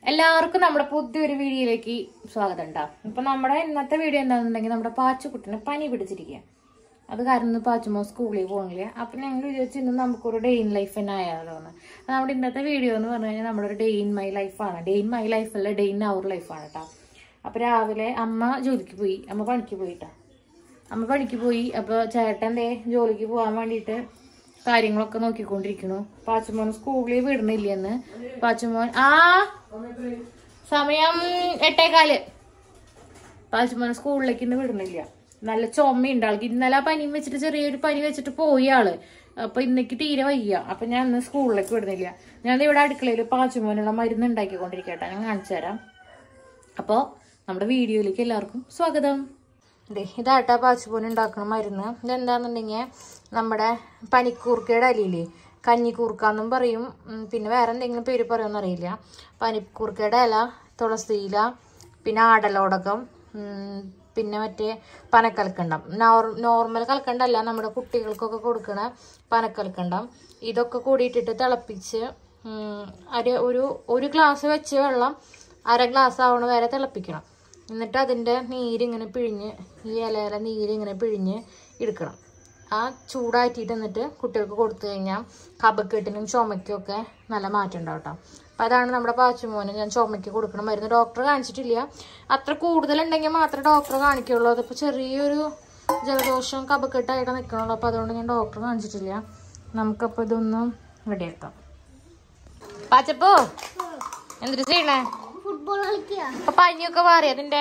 എല്ലാവർക്കും നമ്മുടെ പുതിയൊരു വീഡിയോയിലേക്ക് സ്വാഗതം ഉണ്ടാവും അപ്പൊ നമ്മുടെ ഇന്നത്തെ വീഡിയോ എന്താണെന്നുണ്ടെങ്കിൽ നമ്മുടെ പാച്ചുക്കുട്ടിനെ പനി പിടിച്ചിരിക്കുക അത് കാരണം ഇന്ന് പാച്ചുമോ സ്കൂളിൽ പോകണില്ല അപ്പൊ ഞങ്ങൾ വിചാരിച്ചു ഇന്ന് നമുക്കൊരു ഡേ ഇൻ ലൈഫ് തന്നെ ആയാലോ എന്ന് അപ്പൊ നമ്മുടെ ഇന്നത്തെ വീഡിയോ എന്ന് പറഞ്ഞു കഴിഞ്ഞാൽ നമ്മുടെ ഒരു ഡേ ഇൻ മൈ ലൈഫാണ് ഡേ ഇൻ മൈ ലൈഫല്ല ഡേ ഇൻ അവർ ലൈഫാണ് കേട്ടോ അപ്പൊ രാവിലെ അമ്മ ജോലിക്ക് പോയി അമ്മ പണിക്ക് പോയിട്ടാ അമ്മ പണിക്ക് പോയി അപ്പൊ ചേട്ടൻ ദേ ജോലിക്ക് പോകാൻ വേണ്ടിയിട്ട് കാര്യങ്ങളൊക്കെ നോക്കിക്കൊണ്ടിരിക്കണു പാച്ചുമോൻ സ്കൂളിൽ വിടണില്ലെന്ന് പാച്ചുമോൻ ആ സമയം എട്ടേകാല് പാച്ചുമോൻ സ്കൂളിലേക്ക് ഇന്ന് വിടണില്ല നല്ല ചുമയുണ്ട് ആൾക്ക് ഇന്നലെ ആ പനിയും വെച്ചിട്ട് ചെറിയൊരു പനി വെച്ചിട്ട് പോയി ആള് അപ്പൊ ഇന്നേക്ക് തീരെ വയ്യ അപ്പൊ ഞാൻ ഇന്ന് സ്കൂളിലേക്ക് വിടുന്നില്ല ഞാൻ ഇവിടെ അടുക്കളയിൽ പാച്ചുമോനുള്ള മരുന്ന് ഉണ്ടാക്കിക്കൊണ്ടിരിക്കട്ടെ ഞാൻ കാണിച്ചു തരാം അപ്പോൾ നമ്മുടെ വീഡിയോയിലേക്ക് എല്ലാവർക്കും സ്വാഗതം ദേ ഇതാട്ടാ പാച്ചുപോൻ ഉണ്ടാക്കണ മരുന്ന് ഇതെന്താന്നുണ്ടെങ്കിൽ നമ്മുടെ പനിക്കൂർക്കയുടെ അലിയില്ലേ കഞ്ഞിക്കൂർക്കാന്നും പറയും ഉം, പിന്നെ വേറെ എന്തെങ്കിലും പേര് പറയുമെന്ന് അറിയില്ല പനിക്കൂർക്കയുടെ ഇല തുളസി ഇല പിന്നെ ആടലോടകം ഉം, പിന്നെ മറ്റേ പനക്കൽക്കണ്ടം നോർ നോർമൽ കൽക്കണ്ടല്ല നമ്മുടെ കുട്ടികൾക്കൊക്കെ കൊടുക്കണ പനക്കൽക്കണ്ടം ഇതൊക്കെ കൂടിയിട്ടിട്ട് തിളപ്പിച്ച് ഉം, അര ഒരു ഒരു ഗ്ലാസ് വെച്ച വെള്ളം അര ഗ്ലാസ് ആവണ വരെ തിളപ്പിക്കണം എന്നിട്ട് അതിൻ്റെ നീരിങ്ങനെ പിഴിഞ്ഞ് ഈ ഇലയില നീരിങ്ങനെ പിഴിഞ്ഞ് എടുക്കണം ആ ചൂടാറ്റിയിട്ട് എന്നിട്ട് കുട്ടികൾക്ക് കൊടുത്തു കഴിഞ്ഞാൽ കപക്കെട്ടിനും ചുമയ്ക്കും ഒക്കെ നല്ല മാറ്റം ഉണ്ടാവും കേട്ടോ അപ്പം അതാണ് നമ്മുടെ പാച്ചുമോന് ഞാൻ ചുമയ്ക്ക് കൊടുക്കണം മരുന്ന് ഡോക്ടറെ കാണിച്ചിട്ടില്ല അത്ര കൂടുതലുണ്ടെങ്കിൽ മാത്രമേ ഡോക്ടറെ കാണിക്കുള്ളൂ അതിപ്പോൾ ചെറിയൊരു ജലദോഷം കപക്കെട്ടായിട്ട് നിൽക്കണുള്ളൂ അപ്പോൾ അതുകൊണ്ട് ഞാൻ ഡോക്ടറെ കാണിച്ചിട്ടില്ല നമുക്കപ്പോൾ ഇതൊന്ന് റെഡിയാക്കാം പാച്ചപ്പോ എന്തിട്ട് ചെയ്യണേ ഫുട്ബോൾ കളിക്കുക അപ്പൊ പനിയൊക്കെ മാറി അതിന്റെ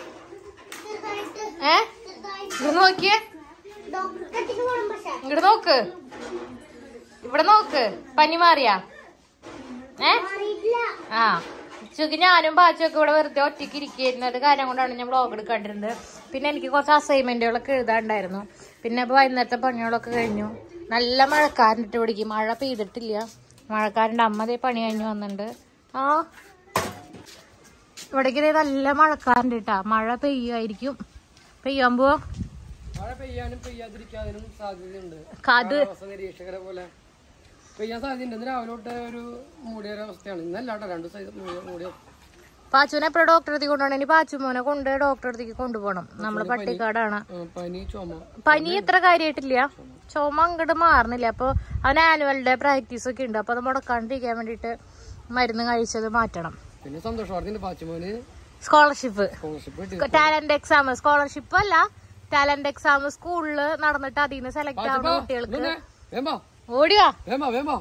ഏ ഇങ്ങോട്ട് നോക്കിയേ ഡോക്ടറെ കട്ടിക്ക് പോകണം പക്ഷേ ഇങ്ങോട്ട് നോക്ക് ഇവിടെ നോക്ക് പനി മാറിയാ ഏ അറിയില്ല ആ ഉച്ചക്ക് ഞാനും പാച്ചൊക്കെ ഇവിടെ വെറുതെ ഒറ്റയ്ക്ക് ഇരിക്കുകയായിരുന്നു അത് കാര്യം കൊണ്ടാണ് ഞാൻ വ്ളോഗ് എടുക്കാണ്ടിരുന്നത് പിന്നെ എനിക്ക് കുറച്ച് അസൈൻമെന്റുകളൊക്കെ എഴുതാണ്ടായിരുന്നു പിന്നെ ഇപ്പൊ വൈകുന്നേരത്തെ പണികളൊക്കെ കഴിഞ്ഞു നല്ല മഴക്കാരനിട്ട് പിടിക്കും മഴ പെയ്തിട്ടില്ല മഴക്കാരൻ്റെ അമ്മ ദേ പണി കഴിഞ്ഞ് വന്നിട്ടുണ്ട് ആ ഇവിടേക്ക് ദേ നല്ല മഴക്കാരൻ്റെ കേട്ടാ മഴ പെയ്യുമായിരിക്കും പെയ്യാൻ പോവാ മഴ പെയ്യാനും പെയ്യാതിരിക്കാതിനും സാധ്യതയുണ്ട് കാത് കാലാവസ്ഥ നിരീക്ഷകരെ പോലെ പെയ്യാൻ സാധ്യതയുണ്ട് ഇന്ന് രാവിലെ തൊട്ട് ഒരു മൂടിയ ഒരു അവസ്ഥയാണ് ഇന്നല്ല കേട്ടോ രണ്ടു ദിവസം മൂടിയ മൂടിയ പാച്ചുവിനെ എപ്പോഴും ഡോക്ടറെ അടുത്തേക്ക് കൊണ്ടുപോകണം ഇനി പാച്ചുമോനെ കൊണ്ട് ഡോക്ടറെ അടുത്തേക്ക് കൊണ്ടുപോകണം നമ്മള് പട്ടിക്കാടാണ് ആ, പനി ചുമ പനി എത്ര കാര്യമായിട്ടില്ല ചുമ അങ്ങോട്ട് മാറുന്നില്ല അപ്പോൾ അവൻ ആനുവൽ ഡേ പ്രാക്ടീസ് ഒക്കെ ഉണ്ട് അപ്പോൾ അത് മുടക്കാണ്ടിരിക്കാൻ വേണ്ടിയിട്ട് മരുന്ന് കഴിച്ചത് മാറ്റണം പിന്നെ സന്തോഷവാർത്തയുണ്ട് പാച്ചുമോന് സ്കോളർഷിപ്പ് സ്കോളർഷിപ്പ് കിട്ടി ടാലന്റ് എക്സാം സ്കോളർഷിപ്പ് അല്ല ടാലന്റ് എക്സാം സ്കൂളിൽ നടന്നിട്ട് അതിൽ നിന്ന് സെലക്ട് ആവുന്ന കുട്ടികൾക്ക് പിന്നെ വേമ്പാ ഓടിവാ വേമ്പാ വേമ്പാ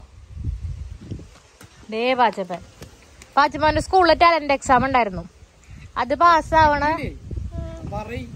ദേ പാച്ചപ്പൻ പാച്ചപ്പൻ്റെ സ്കൂളിൽ ടാലന്റ് എക്സാം ഉണ്ടായിരുന്നു അത് പാസ്സാവണ പറയ്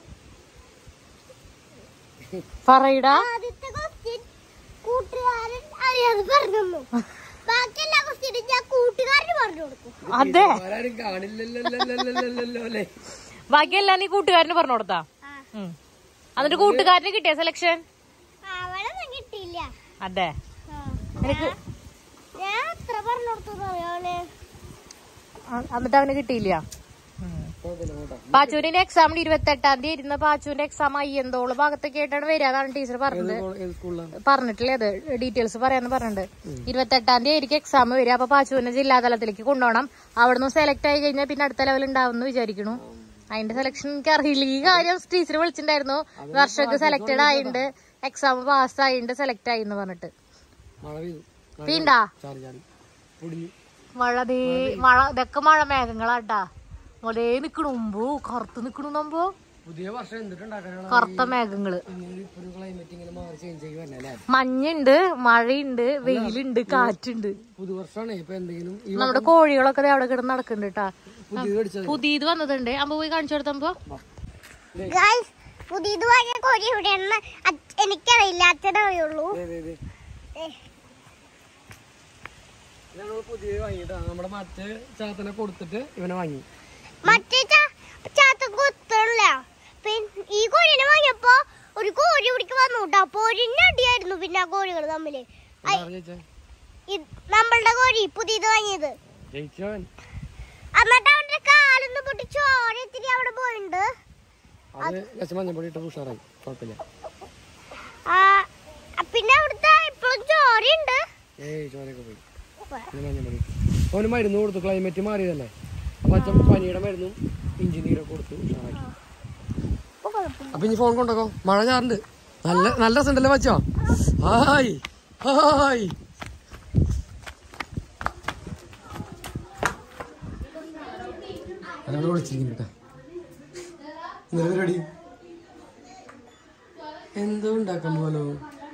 പറയടാ ആദ്യത്തെ ക്വസ്റ്റ്യൻ കൂട്ടുകാരൻ അറിയാതെ പറഞ്ഞു തന്നു ബാക്കി എല്ലാ ക്വസ്റ്റ്യനും ഞാൻ കൂട്ടുകാരന് പറഞ്ഞു കൊടുക്കും അതെ ആരും കാണില്ലല്ലോ അല്ലേ ബാക്കിയെല്ലാം നീ കൂട്ടുകാരന് പറഞ്ഞു കൊടുത്താ ആ. ഉം. എന്നിട്ട് കൂട്ടുകാരന് കിട്ടിയ സെലക്ഷൻ അവളൊന്നും കിട്ടിയില്ല അതെ ആ. നിനക്ക് ഞാൻ എത്ര പറഞ്ഞു കൊടുത്തു അറിയാവളെ അ- എന്നിട്ട് അവന് കിട്ടിയില്ല കുഴപ്പമില്ല കേട്ടോ പാച്ചുവിന്റെ എക്സാമിന് ഇരുപത്തി എട്ടാം തീയതി ഇരുന്ന പാച്ചുവിന്റെ എക്സാം അയ്യന്തോള് ഭാഗത്തൊക്കെ ആയിട്ടാണ് വരിക അതാണ് ടീച്ചർ പറഞ്ഞത് ഏത് സ്കൂളിലാണ് പറഞ്ഞിട്ടില്ലേ അത് ഡീറ്റെയിൽസ് പറയാന്ന് പറഞ്ഞിട്ടുണ്ട് ഇരുപത്തെട്ടാം തീയതി ആയിരിക്കും എക്സാം വരിക അപ്പൊ പാച്ചുവിനെ ജില്ലാ തലത്തിലേക്ക് കൊണ്ടുപോകണം അവിടുന്ന് സെലക്ട് ആയി കഴിഞ്ഞാൽ പിന്നെ അടുത്ത ലെവൽ ഉണ്ടാവും എന്ന് വിചാരിക്കണു അതിന്റെ സെലക്ഷൻ എനിക്ക് അറിയില്ല ഈ കാര്യം ടീച്ചർ വിളിച്ചിട്ടുണ്ടായിരുന്നു വർഷക്ക് സെലക്ടഡ് ആയിണ്ട് എക്സാം പാസ് ആയിണ്ട് സെലക്ട് ആയി എന്ന് പറഞ്ഞിട്ട് മഴ പെയ്തു വീണ്ടാ ചാറി ചാറി പൊടിഞ്ഞു മഴ ദേ മഴ ഇതൊക്കെ മഴ മേഘങ്ങളാട്ടാ ഒരേ നിക്കണു മുമ്പോ കറുത്ത് നിക്കണു നമ്പോ പുതിയ വർഷം എന്തിട്ടുണ്ടാക്കാനാണ് കറുത്ത മേഘങ്ങള് ഇങ്ങനെ ഇപ്പൊ ഒരു ക്ലൈമറ്റ് ഇങ്ങനെ മാറി ചേഞ്ച് ആയി വരണേ അല്ലേ മഞ്ഞുണ്ട് മഴയുണ്ട് വെയിലുണ്ട് കാറ്റുണ്ട് പുതുവർഷമാണ് ഇപ്പൊ എന്തെങ്കിലും ഈ നമ്മുടെ കോഴികളൊക്കെ ദേ അവിടെ കിടന്ന് നടക്കുന്നുണ്ട് കേട്ടാ പുതിയത് അടിച്ചത് പുതിയത് വന്നതുണ്ട് അമ്മ പോയി കാണിച്ചു കൊടുത്തപ്പോ ഗൈസ് പുതിയത് വാങ്ങിയ കോഴി എവിടെയാണെന്ന് അച്ഛ- എനിക്കറിയില്ല അച്ഛനറിയുള്ളൂ ദേ, ദേ, ദേ. ഞങ്ങൾ പുതിയത് വാങ്ങിട്ടാ നമ്മുടെ മറ്റേ ചാത്തനെ കൊടുത്തിട്ട് ഇവനെ വാങ്ങി മറ്റേ ചാ- ചാത്തൻ കൊത്തണില്ല പിന്നെ ഈ കോഴിനെ വാങ്ങിയപ്പോ ഒരു കോഴി ഇവിടേക്ക് വന്നു കേട്ടോ അപ്പൊ ഒരിഞ്ഞടിയായിരുന്നു പിന്നെ ആ കോഴികൾ തമ്മില് ഐ, എന്താ ജയിച്ചേ ഇത് നമ്മളുടെ കോഴി പുതിയത് വാങ്ങിയത് ജയിച്ചവൻ എന്നിട്ട് അവന്റെ കാലൊന്ന് പൊട്ടി ചോര ഇത്തിരി അവിടെ പോയിണ്ട് അത് ലക്ഷം മഞ്ഞപ്പൊടി ഇട്ട് ഉഷാറായി കുഴപ്പമില്ല ആ, പിന്നെ അവിടുത്തെ ഇപ്പോഴും ചോരയുണ്ട് ഏയ് ചോരയൊക്കെ പോയി പിന്നെ മഞ്ഞപ്പൊടി അവന് മരുന്ന് കൊടുത്തു ക്ലൈമറ്റ് മാറിയതല്ലേ അപ്പൊ അച്ഛൻ പനിയുടെ മരുന്നും ഇഞ്ചിനീരൊക്കെ കൊടുത്തു ഉഷാറാക്കി അപ്പൊ ഇനി ഫോൺ കൊണ്ടോക്കോ മഴ ചാറുണ്ട് നല്ല നല്ല രസമുണ്ടല്ലേ വച്ചോ ഹായ് ഹായ് അതാണ് വിളിച്ചിരിക്കുന്നു കേട്ടോ എന്താ പരിപാടി എന്തോ ഉണ്ടാക്കാൻ പോലോ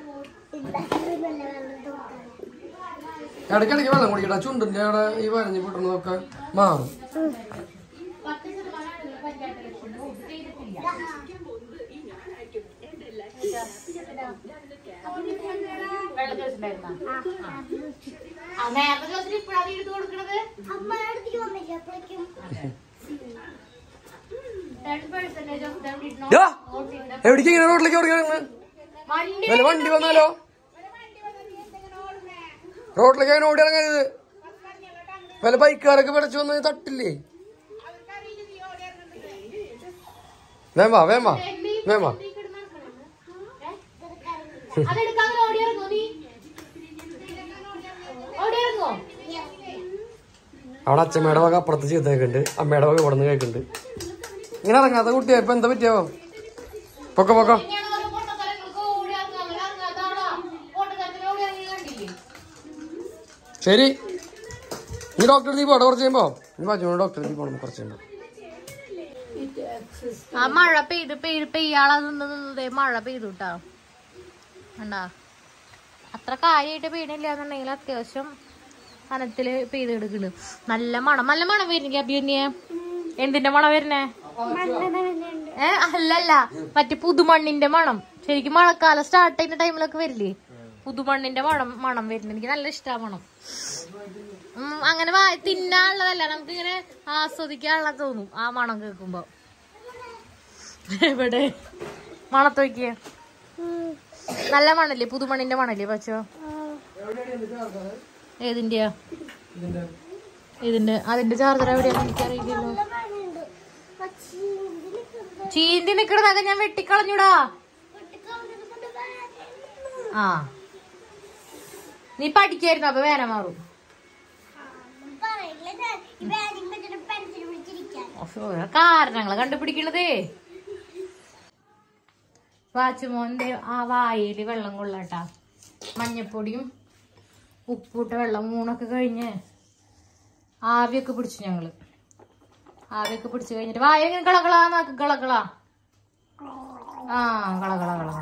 ഇടയ്ക്കിടയ്ക്ക് വെള്ളം കുടിക്കട്ടെ ചുണ്ടിന്റെ അവിടെ ഈ വരഞ്ഞ് പൊട്ടുന്നതൊക്കെ മാറും വെള്ളം ചോദിച്ചിട്ടുണ്ടായിരുന്നോ? ആ, നേരത്തെ ചോദിച്ചിട്ട് ഇപ്പഴാ നീ എടുത്ത് കൊടുക്കണത് അമ്മയുടെ അടുത്തേക്ക് വന്നില്ല അപ്പോഴേക്കും ten percentage of them did ഡാ, നോട്ട് ഇൻ ദ എവിടേക്ക് ഇങ്ങനെ റോഡിലേക്ക് ഓടിക്കണം വണ്ടി വല്ല വണ്ടി വന്നാലോ റോഡിലേക്ക് അങ്ങനെ ഓടി ഇറങ്ങരുത് വല്ല ബൈക്കുകാരൊക്കെ പിടച്ചു വന്ന് തട്ടില്ലേ വേം വാ വേം വാ വേം വാ അതെടുക്കാൻ ഓടി ഇറങ്ങോ നീ ഓടി ഇറങ്ങോ അവിടെ അച്ഛമ്മയുടെ വക അപ്പുറത്ത് ചെയ്തേക്കുണ്ട് അമ്മയുടെ വക ഇവിടെ നിന്ന് കേൾക്കുന്നുണ്ട് ഇങ്ങനെ ഇറങ്ങാത്ത കുട്ടിയാ ഇപ്പൊ എന്താ പറ്റിയാവോ പൊക്കോ പൊക്കോ ഇങ്ങനെ ഓരോ പൊട്ടത്തരങ്ങൾക്ക് ഓടി ഇറങ്ങാം അങ്ങനെ ഇറങ്ങാത്താണോ പൊട്ടത്തരത്തിന് ഓടി ഇറങ്ങി കണ്ടില്ലേ ശരി നീ ഡോക്ടറെ നീ പോട്ടെ കുറച്ച് കഴിയുമ്പോ നീ പറഞ്ഞു ഡോക്ടറെ നീ പോണം കുറച്ച് കഴിയുമ്പോ ആ മഴ പെയ്ത് പെയ്ത് പെയ്യാളെ നിന്ന് നിന്നതേ മഴ പെയ്തു കേട്ടാ കണ്ടാ അത്ര കാര്യമായിട്ട് പെയ്യണില്ല എന്നുണ്ടെങ്കിൽ അത്യാവശ്യം കനത്തില് പെയ്ത് കിടക്കണ് നല്ല മണം നല്ല മണം വരുന്നെങ്കിൽ അഭിയന്യെ എന്തിന്റെ മണം വരുന്നേ ഏ അല്ലല്ല മറ്റേ പുതുമണ്ണിന്റെ മണം ശരിക്കും മഴക്കാലം സ്റ്റാർട്ട് ചെയ്യുന്ന ടൈമിലൊക്കെ വരില്ലേ പുതുമണ്ണിന്റെ മണം മണം വരുന്നത് എനിക്ക് നല്ല ഇഷ്ടാ മണം ഉം, അങ്ങനെ വാ തിന്നാനുള്ളതല്ല നമുക്ക് ഇങ്ങനെ ആസ്വദിക്കാനുള്ള തോന്നും ആ മണം കേൾക്കുമ്പോ എവിടെ മണത്തോക്കിയ നല്ല മണല്ലേ പുതുമണ്ണിന്റെ മണല്ലേ പച്ചോ ഏതിന്റെയാ ഇതിന്റെ ഇതിന്റെ അതിന്റെ ചാർജർ എവിടെയാന്ന് എനിക്കറിയില്ലല്ലോ പണിയുണ്ട് പക്ഷേ ഇതിന് ചെറുതായി ചീന്തി നിക്കണതൊക്കെ ഞാൻ വെട്ടിക്കളഞ്ഞൂടാ പൊട്ടിക്കളഞ്ഞതുകൊണ്ട് വേദന. ആ നീ പഠിക്കായിരുന്നു അപ്പൊ വേന മാറും ഒന്നും പറയില്ല ഞാൻ. ഈ ബാഗിൽ വെച്ചിട്ട് പെൻസിൽ പിടിച്ചിരിക്കാൻ ഓരോ കാരണങ്ങള് കണ്ടുപിടിക്കണതേ വാച്ചുമോന്റെ ആ വായില് വെള്ളം കൊള്ളാട്ടാ മഞ്ഞപ്പൊടിയും ഉപ്പിട്ട വെള്ളം മൂന്നൊക്കെ കഴിഞ്ഞ് ആവിയൊക്കെ പിടിച്ചു ഞങ്ങള് ആവിയൊക്കെ പിടിച്ചു കഴിഞ്ഞിട്ട് വായ ഇങ്ങനെ കളകളാന്നാക്ക് കളകളാ ആ കളകള കളകള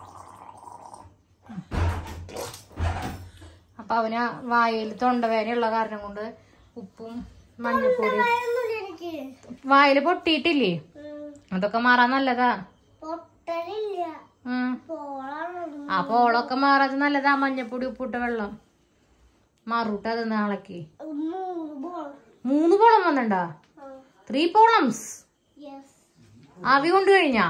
അപ്പൊ അവന് വായിൽ തൊണ്ടവേനയുള്ള കാരണം കൊണ്ട് ഉപ്പും മഞ്ഞപ്പൊടിയും ഒന്നുമില്ല എനിക്ക് വായില് പൊട്ടിയിട്ടില്ലേ അതൊക്കെ മാറാൻ നല്ലതാ പൊട്ടലില്ല ഉം. പോളാണ് ആ പോളൊക്കെ മാറാതെ നല്ലതാ മഞ്ഞപ്പൊടി ഉപ്പിട്ട വെള്ളം മാറൂട്ട അത് നാളേക്ക് മൂന്ന് ബോൾ മൂന്ന് പോളം വന്നിണ്ടാ ത്രീ പോളംസ് യെസ് ആവി കൊണ്ട് കഴിഞ്ഞാ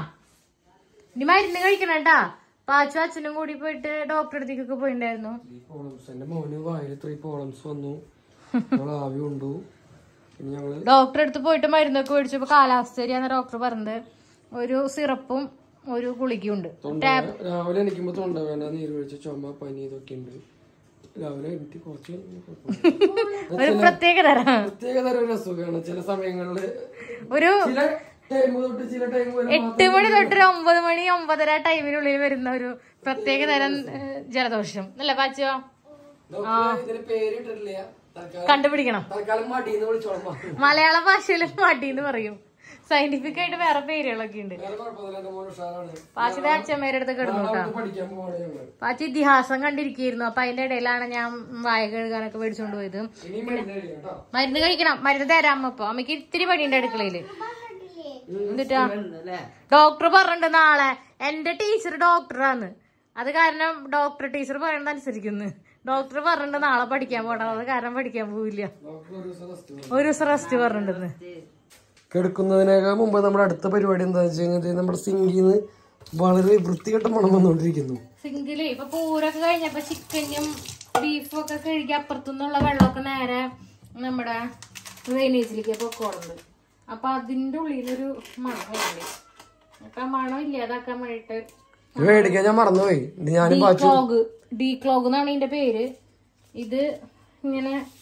ഇനി മരുന്ന് കഴിക്കണം കേട്ടാ പാച്ചു അച്ഛനും കൂടി പോയിട്ട് ഡോക്ടറെ അടുത്തേക്കൊക്കെ പോയിണ്ടായിരുന്നു ത്രീ പോളംസ് എന്റെ മോന് വായിൽ ത്രീ പോളംസ് വന്നു ഞങ്ങൾ ആവി കൊണ്ടു പിന്നെ ഞങ്ങള് ഡോക്ടറെ അടുത്ത് പോയിട്ട് മരുന്നൊക്കെ മേടിച്ചപ്പോ കാലാവസ്ഥ ശരിയാന്ന് ഡോക്ടർ പറഞ്ഞത് ഒരു സിറപ്പും ഒരു ഗുളികയും ഉണ്ട് തൊണ്ടവേദന രാവിലെ എണീക്കുമ്പോ തൊണ്ടവേദന നീർവീഴ്ച ചുമ പനി ഇതൊക്കെ ഉണ്ട് രാവിലെ എനിക്ക് കുറച്ച് കഴിഞ്ഞ് കുഴപ്പമില്ല. ഒരു പ്രത്യേക തരം പ്രത്യേക തരം ഒരു അസുഖമാണ് ചില സമയങ്ങളില് ഒരു ചില ടൈം തൊട്ട് ചില ടൈം വരെ എട്ട് മണി തൊട്ട് ഒരു ഒമ്പത് മണി ഒമ്പതര ടൈമിനുള്ളിൽ വരുന്ന ഒരു പ്രത്യേക തരം ഏഹ്, ജലദോഷം അല്ലേ പാച്ചോ ഡോക്ടർ ഇതിന് പേരിട്ടിട്ടില്ല തൽക്കാലം കണ്ടുപിടിക്കണം തൽക്കാലം മടിന്ന് വിളിച്ചോളാം മലയാള ഭാഷയിൽ മടിന്ന് പറയും സയന്റിഫിക് ആയിട്ട് വേറെ പേരുകളൊക്കെ ഉണ്ട് വേറെ കുഴപ്പമൊന്നുമില്ല എന്റെ മോൻ ഉഷാറാണ് പാച്ചിന്റെ അച്ഛമ്മേരുടെ അടുത്ത് കിടന്നു കേട്ടോ നാളെ പഠിക്കാൻ പോവാണ് ഞങ്ങള് പാച്ചി ഇതിഹാസം കണ്ടിരിക്കുകയായിരുന്നു അപ്പൊ അതിന്റെ ഇടയിലാണ് ഞാൻ വായ കഴുകാനൊക്കെ മേടിച്ചോണ്ട് പോയത് ഇനിയും മരുന്ന് കഴിക്കാം കേട്ടോ മരുന്ന് കഴിക്കണം മരുന്ന് തരാം അമ്മ ഇപ്പൊ അമ്മക്ക് ഇത്തിരി പണിയുണ്ട് അടുക്കളയില് എന്നിട്ടാ ഡോക്ടർ പറഞ്ഞിട്ടുണ്ട് നാളെ എന്റെ ടീച്ചർ ഡോക്ടറാണ് അത് കാരണം ഡോക്ടർ ടീച്ചർ പറയണത് അനുസരിക്കുന്നു ഡോക്ടർ പറഞ്ഞിട്ടുണ്ട് നാളെ പഠിക്കാൻ പോകണം അത് കാരണം പഠിക്കാൻ പോവില്ല ഡോക്ടർ ഒരു ദിവസം റെസ്റ്റ് ഒരു ദിവസം റെസ്റ്റ് പറഞ്ഞിട്ടുണ്ടെന്ന് കിടക്കുന്നതിനേക്കാൾ മുമ്പ് നമ്മുടെ അടുത്ത പരിപാടി എന്താ വെച്ച് കഴിഞ്ഞാൽ നമ്മുടെ സിങ്കിന്ന് വളരെ വൃത്തികെട്ട മണം വന്നുകൊണ്ടിരിക്കുന്നു സിങ്കില് ഇപ്പൊ പൂരൊക്കെ കഴിഞ്ഞപ്പോ ചിക്കനും ബീഫും ഒക്കെ കഴുകി അപ്പുറത്തുനിന്നുള്ള വെള്ളമൊക്കെ നേരെ നമ്മുടെ ഡ്രെയിനേജിലേക്ക് പൊക്കോളുണ്ട് അപ്പൊ അതിന്റെ ഉള്ളിലൊരു മണമുണ്ട് അപ്പൊ ആ മണം ഇല്ലാതാക്കാൻ വേണ്ടിട്ട് ഇത് മേടിക്കാൻ ഞാൻ മറന്നുപോയി ഇത് ഞാനും പാച്ചു ഡീക്ലോഗ് ഡീക്ലോഗ് എന്നാണ് ഇതിന്റെ പേര് ഇത് ഇങ്ങനെ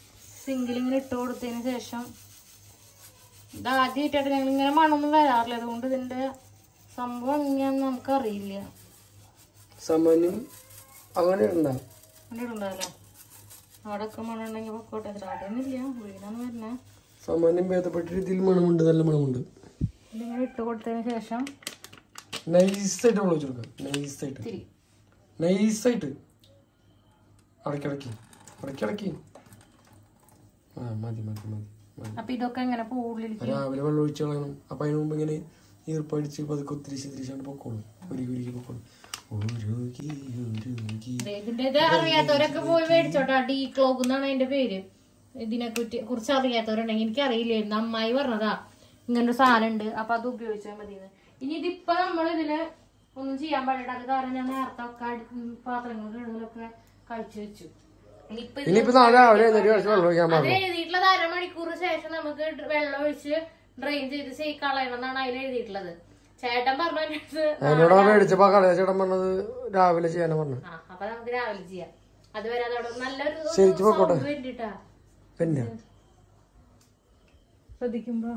സിങ്കിൽ ഇങ്ങനെ ഇട്ട് കൊടുത്തതിന് ശേഷം ഇത് ആദ്യമായിട്ടായിട്ട് ഞങ്ങൾ ഇങ്ങനെ മണമൊന്നും വരാറില്ല അതുകൊണ്ട് ഇതിന്റെ സംഭവം എങ്ങനെയാന്ന് നമുക്കറിയില്ല സമനും അങ്ങനെ ഉണ്ടാവും അങ്ങനെ ഇടുണ്ടാവല്ലോ അവിടെയൊക്കെ മണം ഉണ്ടെങ്കിൽ പൊക്കോട്ടെ അവിടെയൊന്നുമില്ല വീടാന്ന് വരുന്നേ സമനും ഭേദപ്പെട്ട രീതിയിൽ മണമുണ്ട് നല്ല മണമുണ്ട് ഇതിങ്ങനെ ഇട്ട് കൊടുത്തതിന് ശേഷം നൈസായിട്ട് വെള്ളം ഒഴിച്ചു കൊടുക്കുക നൈസായിട്ട് ഇത്തിരി നൈസായിട്ട് അടക്കിടക്കി അടക്കിടക്കി ആ മതി മതി മതി മതി അപ്പൊ ഇതൊക്കെ എങ്ങനെ പൂളിലേക്ക് രാവിലെ വെള്ളം ഒഴിച്ച് കളയണം അപ്പൊ അതിന് മുമ്പ് ഇങ്ങനെ ഈർപ്പടിച്ച് പതുക്കെ ഒത്തിരി തിരിച്ചാണ്ട് പൊക്കോളും ഉരുകി ഉരുകി പൊക്കോളും ഉരുകി ഉരുകി ഇതിന്റെ ഇത് അറിയാത്തവരൊക്കെ പോയി മേടിച്ചോട്ടാ ഡീ ക്ലോക്ക് എന്നാണ് അതിന്റെ പേര് ഇതിനെ കുറ്റി കുറിച്ച് അറിയാത്തവരുണ്ടെങ്കിൽ എനിക്ക് അറിയില്ലായിരുന്നു അമ്മായി പറഞ്ഞതാ ഇങ്ങനൊരു സാധനം ഉണ്ട് അപ്പൊ അത് ഉപയോഗിച്ചാൽ മതിയെന്ന് ഇനി ഇതിപ്പോ നമ്മൾ ഇതില് ഒന്നും ചെയ്യാൻ പാടില്ല അത് കാരണം ഞാൻ നേരത്തെ ഒക്കെ അടി- ഉം പാത്രങ്ങൾ കഴുകലൊക്കെ കഴിച്ചു വെച്ചു ഇനിയിപ്പൊ ഇത് ഇനിയിപ്പോ നാളെ രാവിലെ എഴുന്നേറ്റ് കുറച്ച് വെള്ളം ഒഴിക്കാൻ അത് പാടില്ല എഴുതിയിട്ടുള്ളത് അരമണിക്കൂർ ശേഷം നമുക്ക് ഡ്ര- വെള്ളം ഒഴിച്ച് ഡ്രെയിൻ ചെയ്ത് ചെയ് കളയണം എന്നാണ് അതിൽ എഴുതിയിട്ടുള്ളത് ചേട്ടൻ പറഞ്ഞു എൻ്റെ അടുത്ത് എന്നോട് മേടിച്ചപ്പോ കളയ ചേട്ടൻ പറഞ്ഞത് രാവിലെ ചെയ്യാനാ പറഞ്ഞത് ആ അപ്പൊ നമുക്ക് രാവിലെ ചെയ്യാം അതുവരെ അതവിടെ നല്ലൊരു ശരിക്കും പൊക്കോട്ടെ. സൗണ്ട് വേണ്ടിട്ടാ പിന്നെ ശ്രദ്ധിക്കുമ്പോ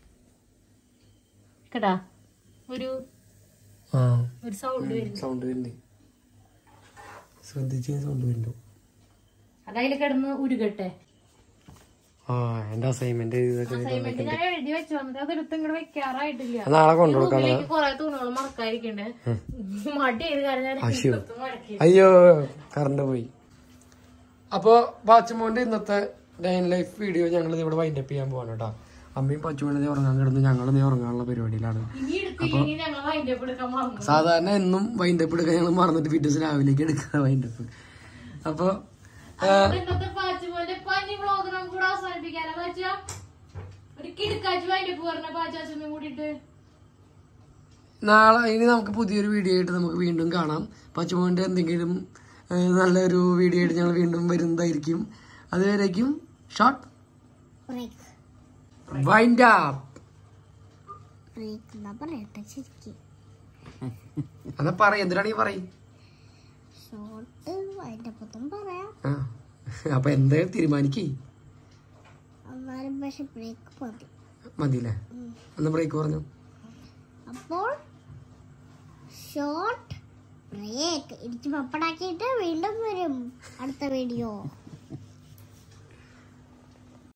കേട്ടാ ഒരു ആ ഒരു സൗണ്ട് വരും സൗണ്ട് വരുന്നുണ്ട് ശ്രദ്ധിച്ച് സൗണ്ട് വരുന്നുണ്ട് അതതിൽ കിടന്ന് ഉരുകട്ടെ ആ എന്റെ അസൈൻമെന്റ് ഇതൊക്കെ അസൈൻമെന്റ് ഞാൻ എഴുതി വെച്ചു വന്നിട്ട് അതെടുത്ത് ഇങ്ങോട്ട് വെക്കാറായിട്ടില്ല നാളെ കൊണ്ടുകൊടുക്കാം ഇതിലേക്ക് കുറെ തുണികൾ മറക്കാതിരിക്കണ്ടേ മടി ചെയ്ത് കാരണം ഞാൻ അശ്യോ. ഇപ്പുറത്ത് മടക്കി അയ്യോ കറണ്ട് പോയി അപ്പോ ബാച്ചുമോന്റെ ഇന്നത്തെ ഡൈൻ ലൈഫ് വീഡിയോ ഞങ്ങൾ ഇവിടെ വൈൻഡപ്പ് ചെയ്യാൻ പോവാണ് കേട്ടോ അമ്മയും പച്ചുമണി നീ ഉറങ്ങാൻ കിടന്ന് ഞങ്ങൾ നീ ഉറങ്ങാനുള്ള പരിപാടിയിലാണ് ഇനി എടുത്തില്ലെങ്കിൽ ഞങ്ങൾ അതിന്റെ എടുക്കാൻ മറന്നു സാധാരണ എന്നും വൈൻഡപ്പ് എടുക്കാൻ ഞങ്ങൾ മറന്നിട്ട് പിറ്റേസ് രാവിലേക്ക് എടുക്കുക വൈൻഡപ്പ് അപ്പൊ അതുകൊണ്ട് ഇന്നത്തെ പാച്ചുമോന്റെ പനി വ്ളോഗ് നമുക്ക് കൂടെ അവസാനിപ്പിക്കാനോ പാച്ച ഒരു കിടക്കാച്ചു അതിന്റെ പറഞ്ഞ പാച്ചാച്ചമ്മയും കൂടിയിട്ട് നാളെ ഇനി നമുക്ക് പുതിയൊരു വീഡിയോ ആയിട്ട് നമുക്ക് വീണ്ടും കാണാം പച്ചുമോന്റെ എന്തെങ്കിലും ഏഹ്, നല്ലൊരു വീഡിയോ ആയിട്ട് ഞങ്ങൾ വീണ്ടും വരുന്നതായിരിക്കും അതുവരേക്കും short break wind up break എന്നാ പറയട്ടെ ശരിക്കും എന്നാ പറയും എന്തിനാണ് ഈ പറയും ഷോർട്ട് അതിന്റെ പുറത്തും പറയാം ആ അപ്പൊ എന്താ തീരുമാനിക്കേ എന്നാലും പക്ഷെ ബ്രേക്ക് മതി മതിയില്ലേ എന്നാ ബ്രേക്ക് പറഞ്ഞു അപ്പോൾ ഷോർട്ട് ബ്രേക്ക് ഇടിച്ച് പപ്പടാക്കിയിട്ട് വീണ്ടും വരും അടുത്ത വീഡിയോ